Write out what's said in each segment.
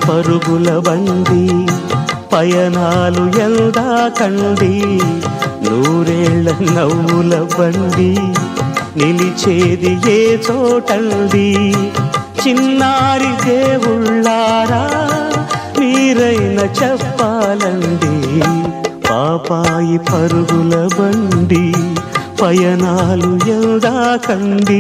పరుగుల బండి పయనాలు ఎందా కండి నూరేళ్ల నవ్వుల బండి నిలిచేది ఏ చోటండి చిన్నారి దేవుళ్ళారా మీరైన చెప్పాలండి పాపాయి పరుగుల బండి పయనాలు ఎందా కండి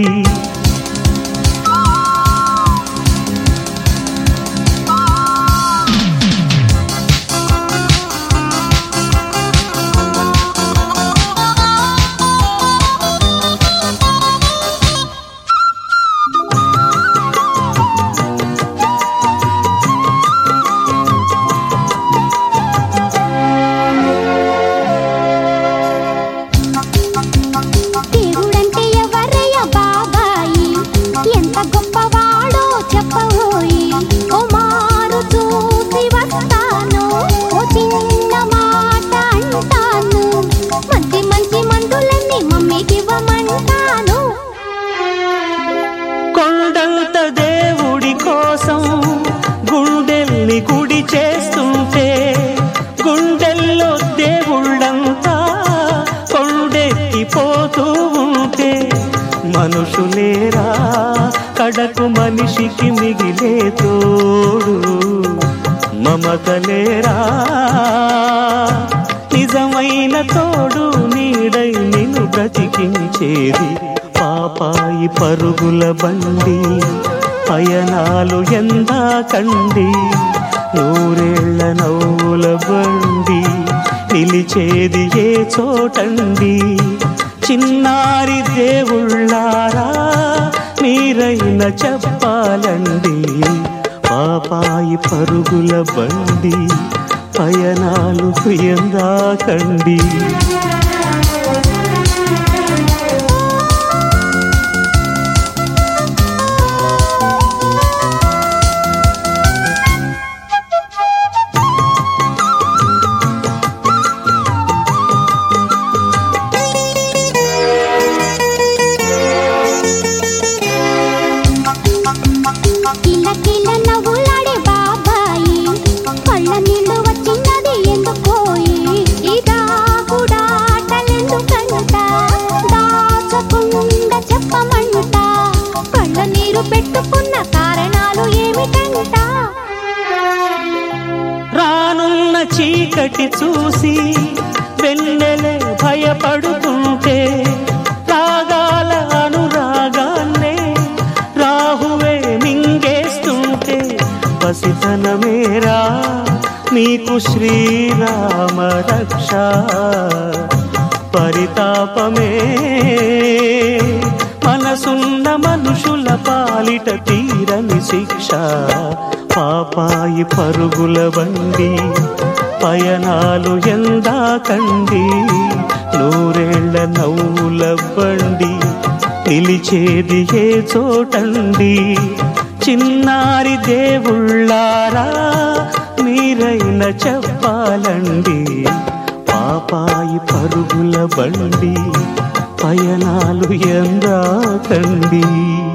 దేవుడంటే ఎవరయ్య బాబాయి ఎంత గొప్పవాడో చెప్పబోయి ఓ మారు చూసి వస్తాను ఓ చిన్న మాట అంటాను మంచి మంచి మందులన్నీ మమ్మీకి ఇవ్వమంటాను కొండంత దేవుడి కోసం గుండెల్ని గుడి చేస్తుంటే గుండెల్లో దేవుళ్ళంతా కొండెక్కిపోతూ ఉంటే మనుషులేరా కడకు మనిషికి మిగిలే తోడు మమతలేరా నిజమైన తోడు నీడై నిన్ను బ్రతికించేది పాపాయి పరుగుల బండి పయనాలు ఎందా కండి నూరేళ్ల నవ్వుల బండి నిలిచేది ఏ చోటండి చిన్నారి దేవుళ్ళారా మీరైన చెప్పాలండి పాపాయి పరుగుల బండి పయనాలు ఎందా కండి కిల కిల నవ్వులాడే బాబాయి కళ్ళ నీళ్ళు వచ్చినది ఎందుకోయి ఇదా కూడాటలెందుకంట దాచకుండా చెప్పమంట కళ్ళ నీరు పెట్టుకున్న కారణాలు ఏమిటంట రానున్న చీకటి చూసి వెన్నెలే భయపడుతుంటే రాగాల అనురాగాన్నే రాహువే మింగేస్తుంటే పసితనమేరా మీకు శ్రీరామ రక్ష పరితాపమే మనసున్న మనుషుల పాలిట తీరని శిక్ష పాపాయి పరుగుల బండి పయనాలు ఎందా కండి నూరేళ్ల నవ్వుల బండి నిలిచేది ఏ చోటండి చిన్నారి దేవుళ్ళారా మీరైన చెప్పాలండి పాపాయి పరుగుల బండి పయనాలు ఎందా కండి